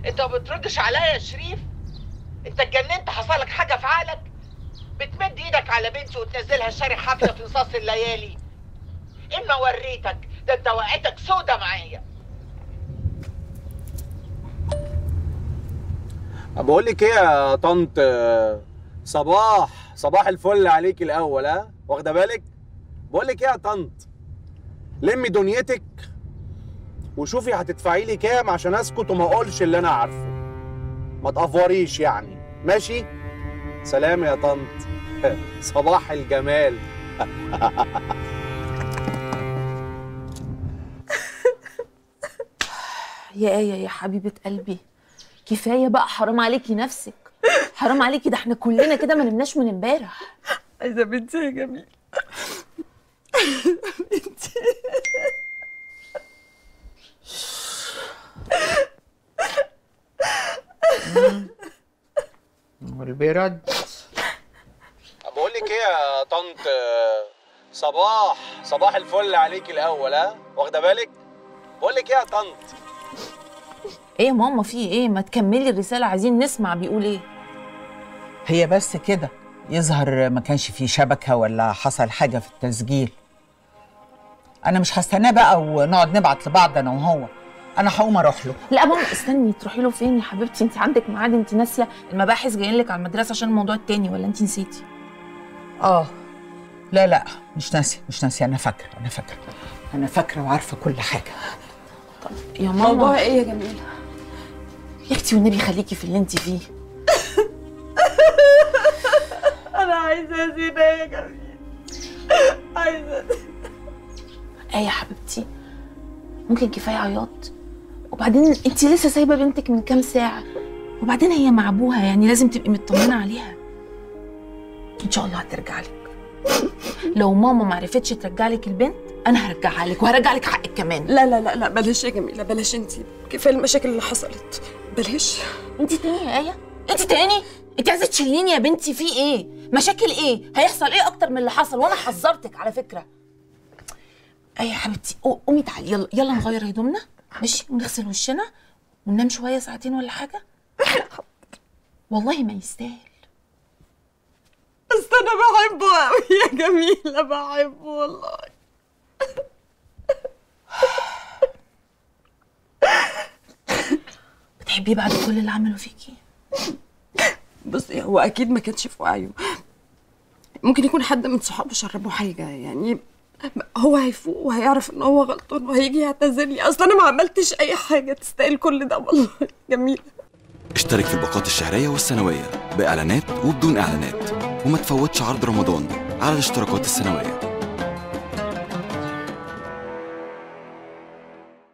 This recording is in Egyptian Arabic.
انت ما بتردش عليا يا شريف انت اتجننت حصل لك حاجه في عقلك بتمد ايدك على بنتي وتنزلها شارع حفله في نصاص الليالي اما وريتك ده انت وقعتك سودة معايا بقول لك ايه يا طنط آه، صباح صباح الفل عليك الاول ها واخده بالك بقول لك ايه يا طنط لمي دنيتك وشوفي هتدفعي لي كام عشان اسكت وما اقولش اللي انا عارفه ما تافوريش يعني ماشي سلام يا طنط صباح الجمال يا آية يا حبيبة قلبي كفاية بقى حرام عليكي نفسك حرام عليكي ده احنا كلنا كده ما نمناش من امبارح عايزه بنتي يا جميل بنتي والبرد بقول لك ايه يا طنط آه، صباح صباح الفل عليك الاول ها واخده بالك بقول لك ايه يا طنط ايه يا ماما في ايه ما تكملي الرسالة عايزين نسمع بيقول ايه هي بس كده يظهر ما كانش فيه شبكة ولا حصل حاجة في التسجيل أنا مش هستناه بقى ونقعد نبعت لبعض أنا وهو أنا هقوم أروح له لا ماما استني تروحي له فين يا حبيبتي انت عندك ميعاد انت ناسيه المباحث جايين لك على المدرسه عشان الموضوع التاني ولا انت نسيتي آه لا لا مش ناسي مش ناسي أنا فاكرة أنا فاكرة أنا فاكرة وعارفة كل حاجة يا ماما موضوع ايه يا جميله يا اختي والنبي خليكي في اللي انت فيه انا عايزه زينه يا جميل عايزه ايه يا حبيبتي ممكن كفايه عياط وبعدين انت لسه سايبه بنتك من كام ساعه وبعدين هي مع ابوها يعني لازم تبقي مطمنه عليها ان شاء الله هترجع لك لو ماما ما عرفتش ترجع لك البنت انا هرجعها لك وهرجع لك حقك كمان لا لا لا لا بلاش يا جميله بلاش انت كفايه المشاكل اللي حصلت بلاش انت تاني يا ايه انت تاني انت عايزه تشيليني يا بنتي في ايه مشاكل ايه هيحصل ايه اكتر من اللي حصل وانا حذرتك على فكره ايه يا حبيبتي قو- قومي تعالي يلا يلا نغير هدومنا ماشي ونغسل وشنا وننام شويه ساعتين ولا حاجه والله ما يستاهل بس انا بحبه قوي يا جميله بحبه والله بتحبيه بعد كل اللي عمله فيكي بصي هو اكيد ما كانش في وعيه ممكن يكون حد من صحابه شربه حاجه يعني هو هيفوق وهيعرف ان هو غلطان وهيجي يعتذر لي اصلا انا ما عملتش اي حاجه تستاهل كل ده والله جميله اشترك في الباقات الشهرية والسنوية بإعلانات وبدون إعلانات وما تفوتش عرض رمضان على الاشتراكات السنوية